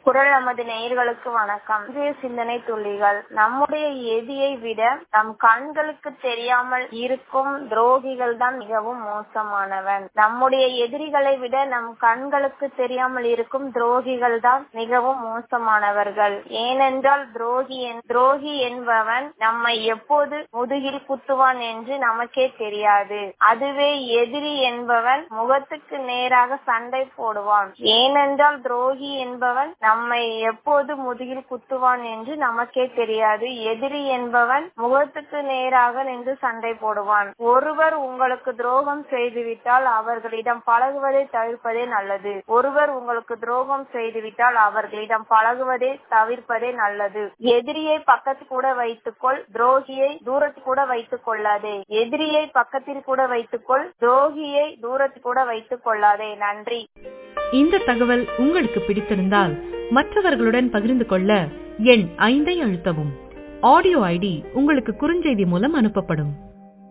குரல் நமது நேயர்களுக்கு வணக்கம் இன்றைய சிந்தனை துளிகள் நம்முடைய எதியை விட நம் கண்களுக்கு தெரியாமல் இருக்கும் துரோகிகள் தான் மிகவும் மோசமானவன் நம்முடைய எதிரிகளை விட நம் கண்களுக்கு தெரியாமல் இருக்கும் துரோகிகள் தான் மிகவும் மோசமானவர்கள் ஏனென்றால் துரோகி என்- துரோகி என்பவன் நம்மை எப்போது முதுகில் குத்துவான் என்று நமக்கே தெரியாது அதுவே எதிரி என்பவன் முகத்துக்கு நேராக சண்டை போடுவான் ஏனென்றால் துரோகி என்பவன் நம்மை எப்போது முதுகில் குத்துவான் என்று நமக்கே தெரியாது எதிரி என்பவன் முகத்துக்கு நேராக நின்று சண்டை போடுவான் ஒருவர் உங்களுக்கு துரோகம் செய்துவிட்டால் அவர்களிடம் பழகுவதை தவிர்ப்பதே நல்லது ஒருவர் உங்களுக்கு துரோகம் செய்துவிட்டால் அவர்களிடம் பழகுவதை தவிர்ப்பதே நல்லது எதிரியை பக்கத்தில் கூட வைத்துக்கொள் துரோகியை தூரத்தில் கூட வைத்துக் கொள்ளாதே எதிரியை பக்கத்தில் கூட வைத்துக்கொள் துரோகியை தூரத்தில் கூட வைத்துக் கொள்ளாதே நன்றி இந்த தகவல் உங்களுக்கு பிடித்திருந்தால் மற்றவர்களுடன் பகிர்ந்து கொள்ள எண் ஐந்தை அழுத்தவும் ஆடியோ ஐடி உங்களுக்கு குறுஞ்செய்தி மூலம் அனுப்பப்படும்